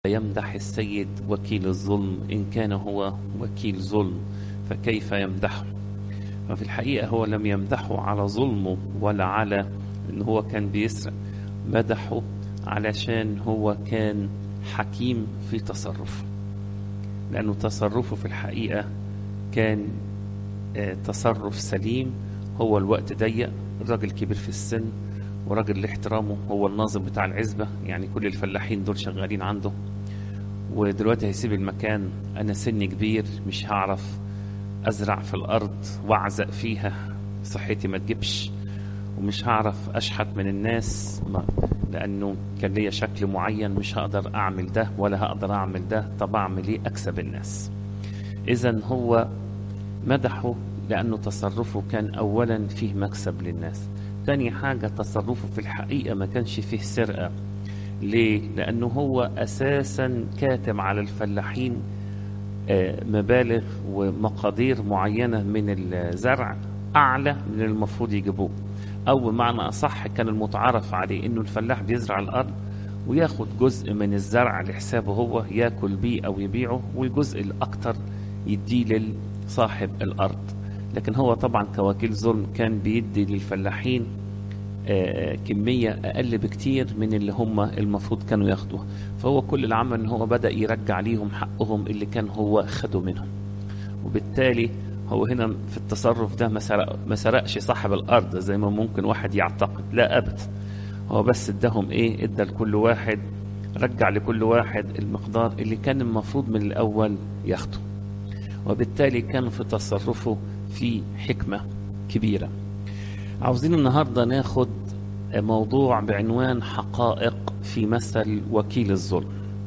يمدح السيد وكيل الظلم إن كان هو وكيل ظلم فكيف يمدحه ففي الحقيقة هو لم يمدحه على ظلمه ولا على إن هو كان بيسرق مدحه علشان هو كان حكيم في تصرفه لأنه تصرفه في الحقيقة كان آه، تصرف سليم هو الوقت ضيق الراجل كبير في السن وراجل اللي احترامه هو الناظم بتاع العزبة يعني كل الفلاحين دول شغالين عنده ودلوقتي هيسيب المكان أنا سني كبير مش هعرف أزرع في الأرض وأعزق فيها صحتي ما تجيبش ومش هعرف أشحت من الناس ما لأنه كان ليا شكل معين مش هقدر أعمل ده ولا هقدر أعمل ده طب أعمل إيه أكسب الناس إذا هو مدحه لأنه تصرفه كان أولا فيه مكسب للناس تاني حاجة تصرفه في الحقيقة ما كانش فيه سرقة ليه؟ لأنه هو أساسا كاتم على الفلاحين آه، مبالغ ومقادير معينة من الزرع أعلى من المفروض يجيبوه أو بمعنى أصح كان المتعارف عليه إنه الفلاح بيزرع الأرض وياخد جزء من الزرع لحسابه هو ياكل بيه أو يبيعه والجزء الأكتر يديه لصاحب الأرض لكن هو طبعا كوكيل ظلم كان بيدي للفلاحين آه، كمية أقل بكتير من اللي هم المفروض كانوا ياخدوها فهو كل العمل إن هو بدأ يرجع ليهم حقهم اللي كان هو خده منهم وبالتالي هو هنا في التصرف ده ما سرق ما سرقش صاحب الأرض زي ما ممكن واحد يعتقد لا أبدا هو بس اداهم إيه ادى لكل واحد رجع لكل واحد المقدار اللي كان المفروض من الأول ياخده وبالتالي كان في تصرفه في حكمة كبيرة عاوزين النهاردة ناخد موضوع بعنوان حقائق في مثل وكيل الظلم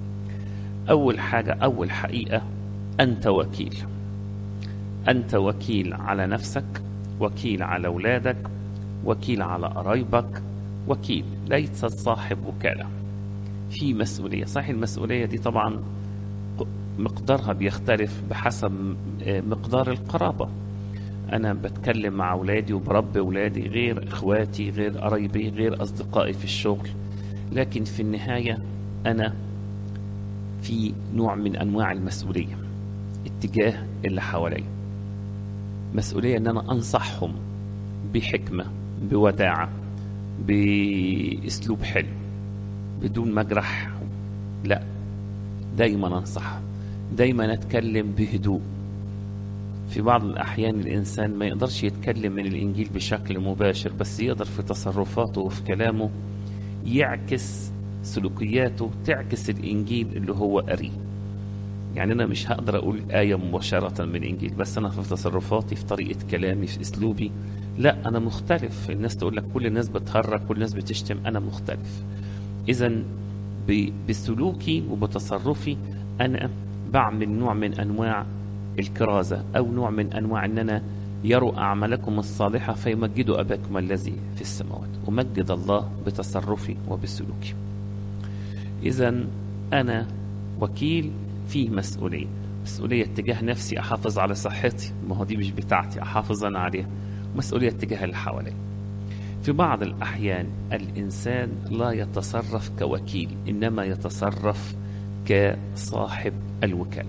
أول حاجة أول حقيقة أنت وكيل أنت وكيل على نفسك وكيل على أولادك وكيل على قرايبك وكيل ليس صاحب وكالة في مسؤولية صحيح المسؤولية دي طبعا مقدارها بيختلف بحسب مقدار القرابة أنا بتكلم مع أولادي وبربي أولادي غير إخواتي غير قرايبي غير أصدقائي في الشغل لكن في النهاية أنا في نوع من أنواع المسؤولية اتجاه اللي حواليا مسؤولية أن أنا أنصحهم بحكمة بوداعة بأسلوب حلو بدون ما أجرحهم لا دايما أنصحهم دايما أتكلم بهدوء في بعض الأحيان الإنسان ما يقدرش يتكلم من الإنجيل بشكل مباشر بس يقدر في تصرفاته وفي كلامه يعكس سلوكياته تعكس الإنجيل اللي هو قريه يعني أنا مش هقدر أقول آية مباشرة من الإنجيل بس أنا في تصرفاتي في طريقة كلامي في أسلوبي لا أنا مختلف الناس تقول لك كل الناس بتهرج كل الناس بتشتم أنا مختلف إذا بسلوكي وبتصرفي أنا بعمل نوع من أنواع الكرازة أو نوع من أنواع أن أنا يروا أعمالكم الصالحة فيمجدوا أباكم الذي في السماوات أمجد الله بتصرفي وبسلوكي إذا أنا وكيل فيه مسؤولية مسؤولية تجاه نفسي أحافظ على صحتي ما هو دي مش بتاعتي أحافظ أنا عليها مسؤولية تجاه اللي حواليا في بعض الأحيان الإنسان لا يتصرف كوكيل إنما يتصرف كصاحب الوكالة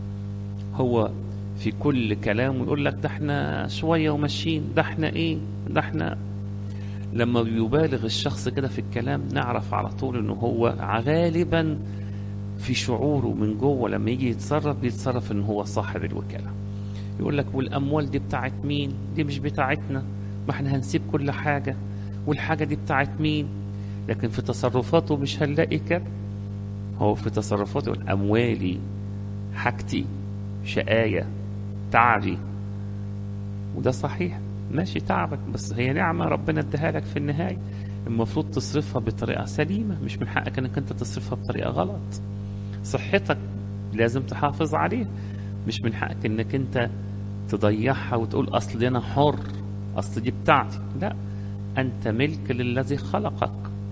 هو في كل كلامه يقول لك ده احنا شوية وماشيين ده احنا ايه ده احنا لما بيبالغ الشخص كده في الكلام نعرف على طول انه هو غالبا في شعوره من جوه لما يجي يتصرف بيتصرف ان هو صاحب الوكالة يقول لك والاموال دي بتاعت مين دي مش بتاعتنا ما احنا هنسيب كل حاجة والحاجة دي بتاعت مين لكن في تصرفاته مش هنلاقي كده هو في تصرفاته يقول اموالي حاجتي شقاية تعبي وده صحيح ماشي تعبك بس هي نعمة ربنا اداها لك في النهاية المفروض تصرفها بطريقة سليمة مش من حقك انك انت تصرفها بطريقة غلط صحتك لازم تحافظ عليها مش من حقك انك انت تضيعها وتقول اصل انا حر اصل دي بتاعتي لا انت ملك للذي خلقك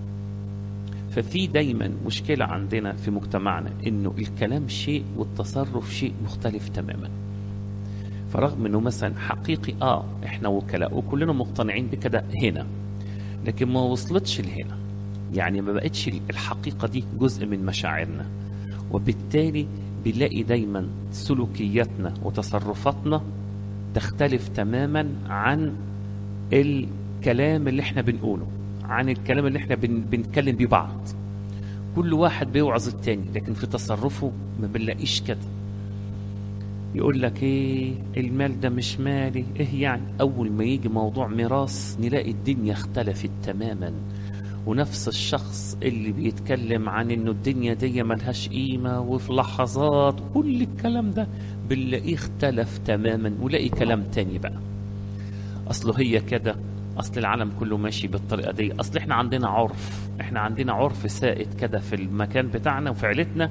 ففي دايما مشكلة عندنا في مجتمعنا انه الكلام شيء والتصرف شيء مختلف تماما فرغم انه مثلا حقيقي اه احنا وكلاء وكلنا مقتنعين بكده هنا لكن ما وصلتش لهنا يعني ما بقتش الحقيقة دي جزء من مشاعرنا وبالتالي بنلاقي دايما سلوكياتنا وتصرفاتنا تختلف تماما عن الكلام اللي احنا بنقوله عن الكلام اللي احنا بن بنتكلم بيه بعض كل واحد بيوعظ التاني لكن في تصرفه ما بنلاقيش كده يقول لك ايه المال ده مش مالي ايه يعني اول ما يجي موضوع ميراث نلاقي الدنيا اختلفت تماما ونفس الشخص اللي بيتكلم عن انه الدنيا دي ملهاش قيمة وفي لحظات كل الكلام ده بنلاقيه اختلف تماما ولاقي كلام تاني بقى اصله هي كده اصل العالم كله ماشي بالطريقه دي اصل احنا عندنا عرف احنا عندنا عرف سائد كده في المكان بتاعنا وفي عيلتنا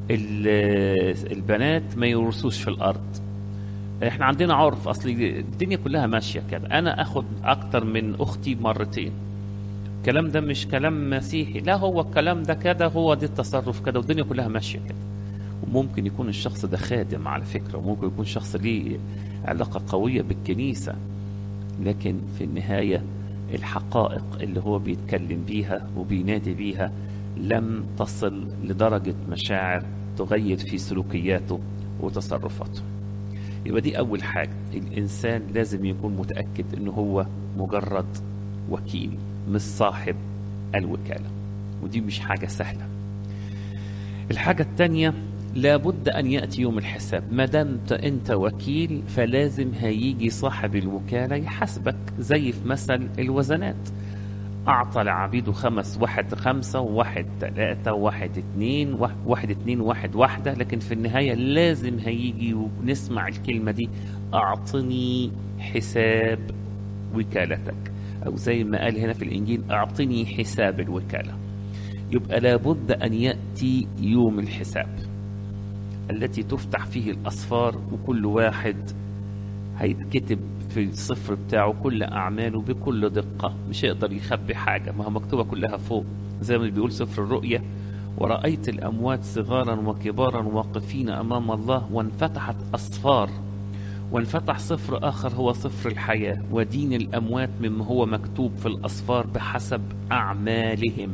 البنات ما يورثوش في الارض احنا عندنا عرف اصل الدنيا كلها ماشيه كده انا اخد اكتر من اختي مرتين الكلام ده مش كلام مسيحي لا هو الكلام ده كده هو دي التصرف كده والدنيا كلها ماشيه كده وممكن يكون الشخص ده خادم على فكره وممكن يكون شخص ليه علاقه قويه بالكنيسه لكن في النهايه الحقائق اللي هو بيتكلم بيها وبينادي بيها لم تصل لدرجه مشاعر تغير في سلوكياته وتصرفاته يبقى دي اول حاجه الانسان لازم يكون متاكد ان هو مجرد وكيل مش صاحب الوكاله ودي مش حاجه سهله الحاجه الثانيه لابد ان ياتي يوم الحساب ما دمت انت وكيل فلازم هيجي صاحب الوكاله يحاسبك زي في مثل الوزنات أعطى لعبيده خمس واحد خمسة وواحد ثلاثة وواحد اتنين واحد اتنين واحد واحدة لكن في النهاية لازم هيجي ونسمع الكلمة دي أعطني حساب وكالتك أو زي ما قال هنا في الإنجيل أعطني حساب الوكالة يبقى لابد أن يأتي يوم الحساب التي تفتح فيه الأصفار وكل واحد هيتكتب في الصفر بتاعه كل أعماله بكل دقة مش يقدر يخبي حاجة ما هو مكتوبة كلها فوق زي ما بيقول سفر الرؤية ورأيت الأموات صغارا وكبارا واقفين أمام الله وانفتحت أصفار وانفتح صفر آخر هو صفر الحياة ودين الأموات مما هو مكتوب في الأصفار بحسب أعمالهم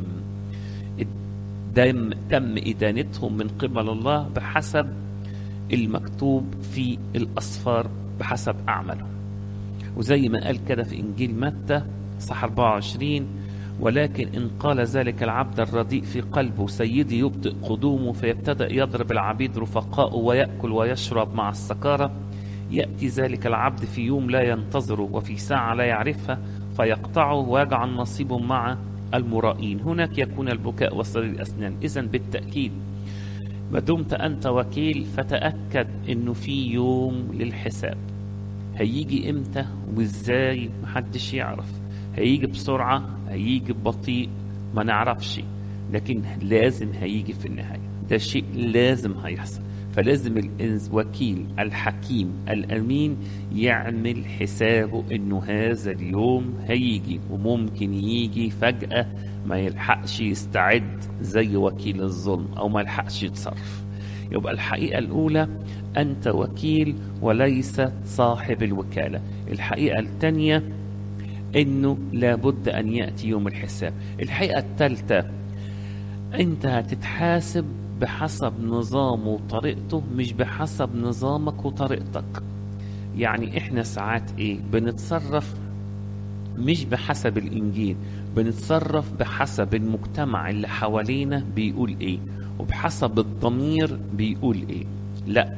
دم تم إدانتهم من قبل الله بحسب المكتوب في الأصفار بحسب أعمالهم وزي ما قال كده في إنجيل متى صح 24 ولكن إن قال ذلك العبد الرديء في قلبه سيدي يبطئ قدومه فيبتدأ يضرب العبيد رفقاءه ويأكل ويشرب مع السكارة يأتي ذلك العبد في يوم لا ينتظره وفي ساعة لا يعرفها فيقطعه ويجعل نصيبه مع المرائين هناك يكون البكاء وصرير الأسنان إذا بالتأكيد ما دمت أنت وكيل فتأكد أنه في يوم للحساب هيجي إمتى وإزاي محدش يعرف هيجي بسرعة هيجي ببطيء ما نعرفش لكن لازم هيجي في النهاية ده شيء لازم هيحصل فلازم الوكيل الحكيم الأمين يعمل حسابه إنه هذا اليوم هيجي وممكن يجي فجأة ما يلحقش يستعد زي وكيل الظلم أو ما يلحقش يتصرف يبقى الحقيقة الأولى أنت وكيل وليس صاحب الوكالة الحقيقة الثانية انه لابد ان ياتي يوم الحساب الحقيقه الثالثه انت هتتحاسب بحسب نظامه وطريقته مش بحسب نظامك وطريقتك يعني احنا ساعات ايه بنتصرف مش بحسب الانجيل بنتصرف بحسب المجتمع اللي حوالينا بيقول ايه وبحسب الضمير بيقول ايه لا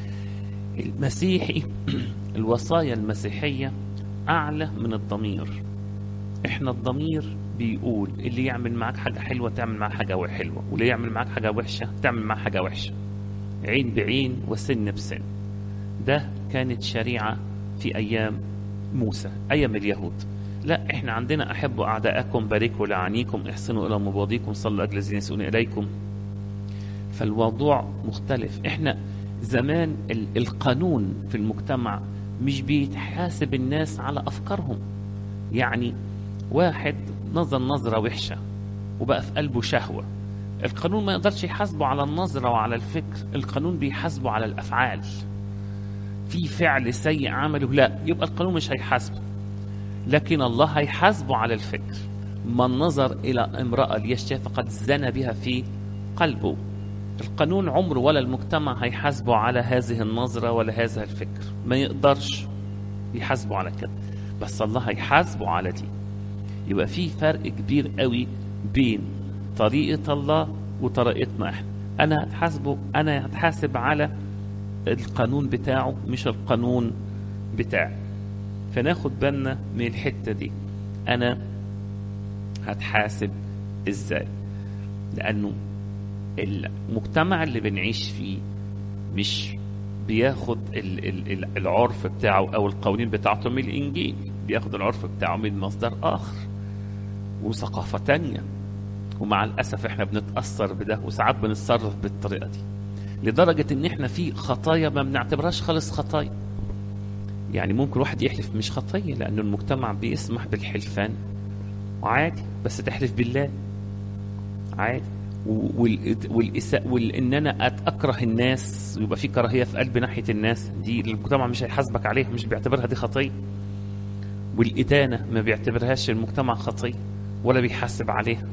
المسيحي الوصايا المسيحيه أعلى من الضمير إحنا الضمير بيقول اللي يعمل معاك حاجة حلوة تعمل معاه حاجة حلوة واللي يعمل معاك حاجة وحشة تعمل معاه حاجة وحشة عين بعين وسن بسن ده كانت شريعة في أيام موسى أيام اليهود لا احنا عندنا احبوا اعداءكم باركوا لعنيكم احسنوا الى مباضيكم صلوا اجل الذين يسؤون اليكم فالموضوع مختلف احنا زمان القانون في المجتمع مش بيتحاسب الناس على أفكارهم يعني واحد نظر نظرة وحشة وبقى في قلبه شهوة القانون ما يقدرش يحاسبه على النظرة وعلى الفكر القانون بيحاسبه على الأفعال في فعل سيء عمله لا يبقى القانون مش هيحاسبه لكن الله هيحاسبه على الفكر من نظر إلى امرأة ليشتهي فقد زنى بها في قلبه القانون عمره ولا المجتمع هيحاسبه على هذه النظرة ولا هذا الفكر ما يقدرش يحاسبه على كده بس الله هيحاسبه على دي يبقى في فرق كبير قوي بين طريقة الله وطريقتنا احنا انا هتحاسبه انا هتحاسب على القانون بتاعه مش القانون بتاعي فناخد بالنا من الحتة دي انا هتحاسب ازاي لانه المجتمع اللي بنعيش فيه مش بياخد ال- ال- ال- العرف بتاعه او القوانين بتاعته من الانجيل بياخد العرف بتاعه من مصدر اخر وثقافة تانية ومع الاسف احنا بنتاثر بده وساعات بنتصرف بالطريقه دي لدرجه ان احنا في خطايا ما بنعتبرهاش خالص خطايا يعني ممكن واحد يحلف مش خطيه لانه المجتمع بيسمح بالحلفان وعادي بس تحلف بالله عادي وال... والإساء وال... ان انا أت- اكره الناس ويبقى في كراهيه في قلبي ناحيه الناس دي المجتمع مش هيحاسبك عليها مش بيعتبرها دي خطيه والادانه ما بيعتبرهاش المجتمع خطيه ولا بيحاسب عليها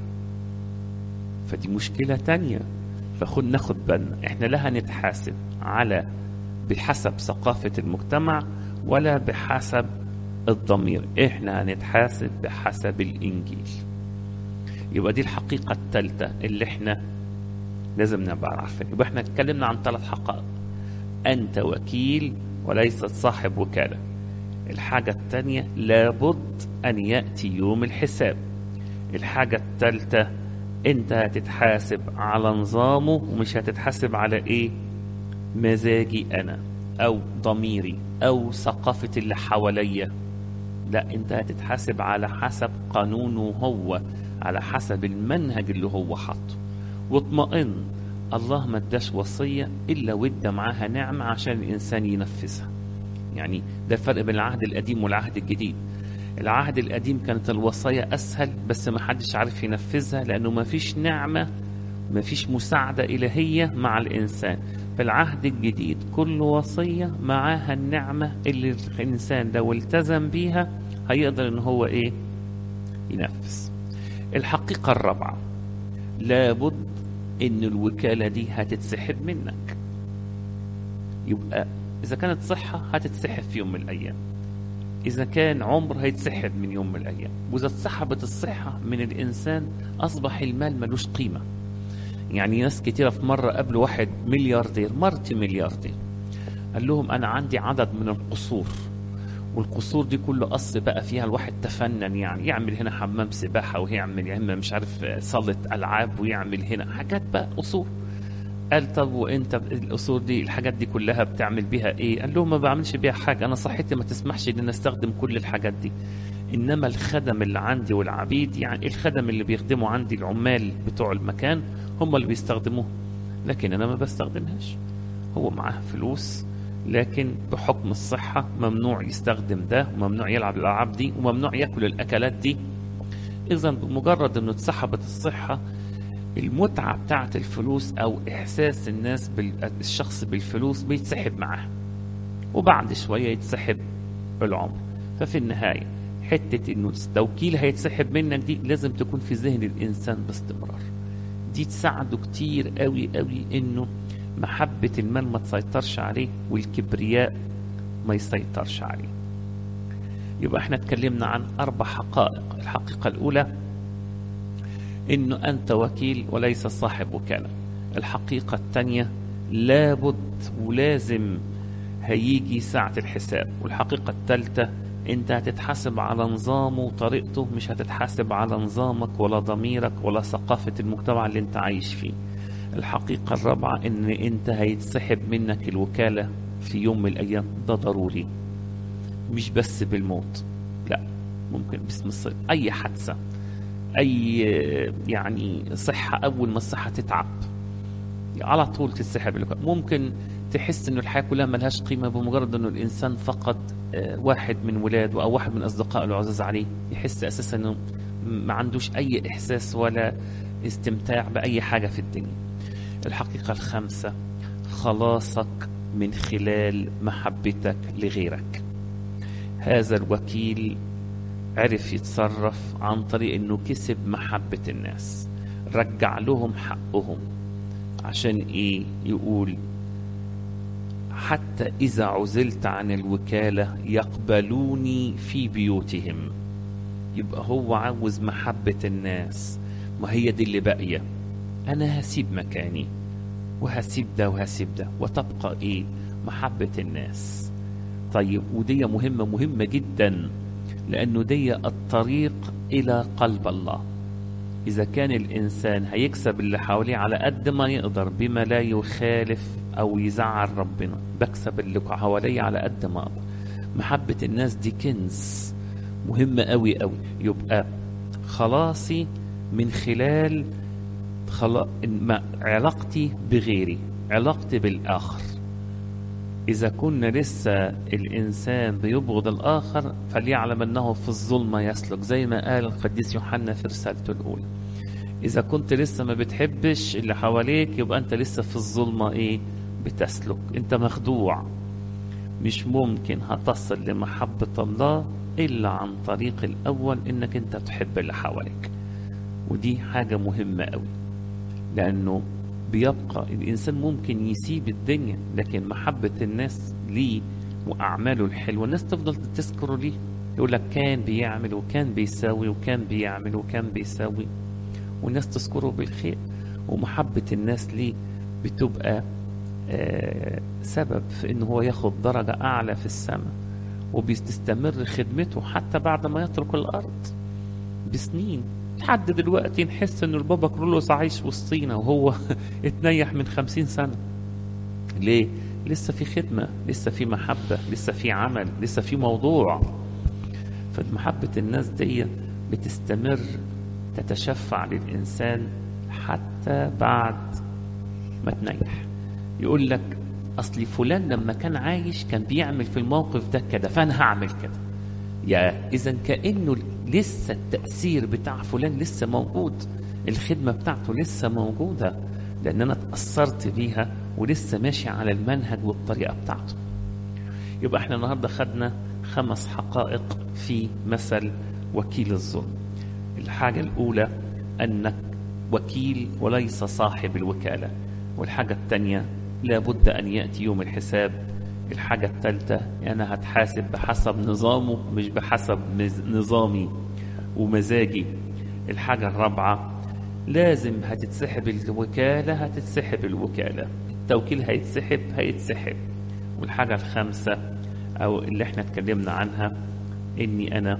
فدي مشكله تانية فخد ناخد بالنا احنا لا هنتحاسب على بحسب ثقافه المجتمع ولا بحسب الضمير احنا هنتحاسب بحسب الانجيل يبقى دي الحقيقة الثالثة اللي احنا لازم نبقى عارفين يبقى احنا اتكلمنا عن ثلاث حقائق أنت وكيل وليست صاحب وكالة الحاجة الثانية لابد أن يأتي يوم الحساب الحاجة الثالثة أنت هتتحاسب على نظامه ومش هتتحاسب على إيه مزاجي أنا أو ضميري أو ثقافة اللي حواليا لا أنت هتتحاسب على حسب قانونه هو على حسب المنهج اللي هو حاطه واطمئن الله ما اداش وصية إلا وادى معاها نعمة عشان الإنسان ينفذها يعني ده الفرق بين العهد القديم والعهد الجديد العهد القديم كانت الوصايا أسهل بس ما حدش عارف ينفذها لأنه ما فيش نعمة ما فيش مساعدة إلهية مع الإنسان في العهد الجديد كل وصية معاها النعمة اللي الإنسان لو التزم بيها هيقدر إن هو إيه ينفذ الحقيقة الرابعة لابد ان الوكالة دي هتتسحب منك يبقى اذا كانت صحة هتتسحب في يوم من الايام اذا كان عمر هيتسحب من يوم من الايام واذا اتسحبت الصحة من الانسان اصبح المال ملوش قيمة يعني ناس كتيرة في مرة قابلوا واحد ملياردير مرتي ملياردير قال لهم انا عندي عدد من القصور والقصور دي كل قصر بقى فيها الواحد تفنن يعني يعمل هنا حمام سباحة ويعمل يعمل مش عارف صالة ألعاب ويعمل هنا حاجات بقى قصور قال طب وانت القصور دي الحاجات دي كلها بتعمل بيها ايه قال لهم ما بعملش بيها حاجة انا صحتي ما تسمحش ان انا استخدم كل الحاجات دي انما الخدم اللي عندي والعبيد يعني الخدم اللي بيخدموا عندي العمال بتوع المكان هم اللي بيستخدموه لكن انا ما بستخدمهاش هو معاه فلوس لكن بحكم الصحة ممنوع يستخدم ده وممنوع يلعب الألعاب دي وممنوع يأكل الأكلات دي إذا بمجرد أنه اتسحبت الصحة المتعة بتاعت الفلوس أو إحساس الناس بال... الشخص بالفلوس بيتسحب معاه وبعد شوية يتسحب العمر ففي النهاية حتة إنه التوكيل هيتسحب منك دي لازم تكون في ذهن الإنسان باستمرار دي تساعده كتير قوي قوي إنه محبة المال ما تسيطرش عليه والكبرياء ما يسيطرش عليه يبقى احنا اتكلمنا عن أربع حقائق الحقيقة الأولى إنه أنت وكيل وليس صاحب وكالة الحقيقة الثانية لابد ولازم هيجي ساعة الحساب والحقيقة الثالثة انت هتتحاسب على نظامه وطريقته مش هتتحاسب على نظامك ولا ضميرك ولا ثقافة المجتمع اللي انت عايش فيه الحقيقة الرابعة ان انت هيتسحب منك الوكالة في يوم من الايام ده ضروري مش بس بالموت لا ممكن باسم الصيد اي حادثة اي يعني صحة اول ما الصحة تتعب على طول تتسحب الوكالة ممكن تحس انه الحياة كلها ملهاش قيمة بمجرد انه الانسان فقد واحد من ولاده او واحد من اصدقائه العزاز عليه يحس اساسا انه ما عندوش اي احساس ولا استمتاع باي حاجة في الدنيا الحقيقة الخامسة خلاصك من خلال محبتك لغيرك هذا الوكيل عرف يتصرف عن طريق انه كسب محبة الناس رجع لهم حقهم عشان ايه يقول حتى إذا عزلت عن الوكالة يقبلوني في بيوتهم يبقى هو عاوز محبة الناس ما هي دي اللي باقية أنا هسيب مكاني وهسيب ده وهسيب ده وتبقى إيه محبة الناس طيب ودي مهمة مهمة جدا لأنه دي الطريق إلى قلب الله إذا كان الإنسان هيكسب اللي حواليه على قد ما يقدر بما لا يخالف أو يزعل ربنا بكسب اللي حواليه على قد ما أقدر محبة الناس دي كنز مهمة قوي قوي يبقى خلاصي من خلال خلا... ما علاقتي بغيري علاقتي بالآخر إذا كنا لسه الإنسان بيبغض الآخر فليعلم أنه في الظلمة يسلك زي ما قال القديس يوحنا في رسالته الأولى إذا كنت لسه ما بتحبش اللي حواليك يبقى أنت لسه في الظلمة إيه بتسلك أنت مخدوع مش ممكن هتصل لمحبة الله إلا عن طريق الأول إنك أنت تحب اللي حواليك ودي حاجة مهمة قوي لأنه بيبقى الإنسان ممكن يسيب الدنيا لكن محبة الناس ليه وأعماله الحلوة الناس تفضل تذكره ليه يقول لك كان بيعمل وكان بيساوي وكان بيعمل وكان بيساوي والناس تذكره بالخير ومحبة الناس ليه بتبقى آه سبب في إن هو ياخد درجة أعلى في السماء وبيستمر خدمته حتى بعد ما يترك الأرض بسنين لحد دلوقتي نحس ان البابا كرولوس عايش وسطينا وهو اتنيح من خمسين سنة ليه؟ لسه في خدمة لسه في محبة لسه في عمل لسه في موضوع فمحبة الناس دي بتستمر تتشفع للإنسان حتى بعد ما تنيح يقول لك أصلي فلان لما كان عايش كان بيعمل في الموقف ده كده فأنا هعمل كده يا إذا كأنه لسه التأثير بتاع فلان لسه موجود الخدمة بتاعته لسه موجودة لأن أنا اتأثرت بيها ولسه ماشي على المنهج والطريقة بتاعته يبقى احنا النهاردة خدنا خمس حقائق في مثل وكيل الظلم الحاجة الأولى أنك وكيل وليس صاحب الوكالة والحاجة الثانية لابد أن يأتي يوم الحساب الحاجة الثالثة أنا هتحاسب بحسب نظامه مش بحسب نظامي ومزاجي الحاجة الرابعة لازم هتتسحب الوكالة هتتسحب الوكالة التوكيل هيتسحب هيتسحب والحاجة الخامسة أو اللي احنا اتكلمنا عنها إني أنا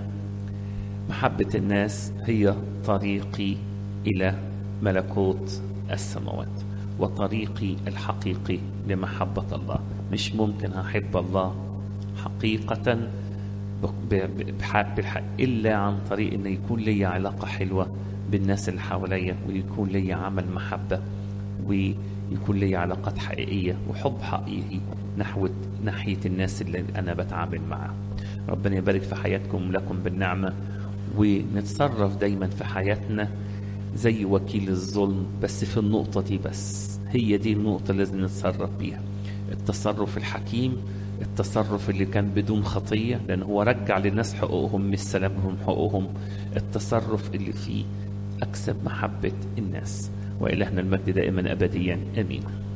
محبة الناس هي طريقي إلى ملكوت السماوات وطريقي الحقيقي لمحبة الله مش ممكن أحب الله حقيقة بحق بالحق إلا عن طريق إن يكون لي علاقة حلوة بالناس اللي حواليا ويكون لي عمل محبة ويكون لي علاقات حقيقية وحب حقيقي نحو ناحية الناس اللي أنا بتعامل معاها ربنا يبارك في حياتكم لكم بالنعمة ونتصرف دايما في حياتنا زي وكيل الظلم بس في النقطة دي بس هي دي النقطة اللي لازم نتصرف بيها التصرف الحكيم التصرف اللي كان بدون خطية لأن هو رجع للناس حقوقهم مش سلبهم حقوقهم التصرف اللي فيه أكسب محبة الناس وإلهنا المجد دائما أبديا أمين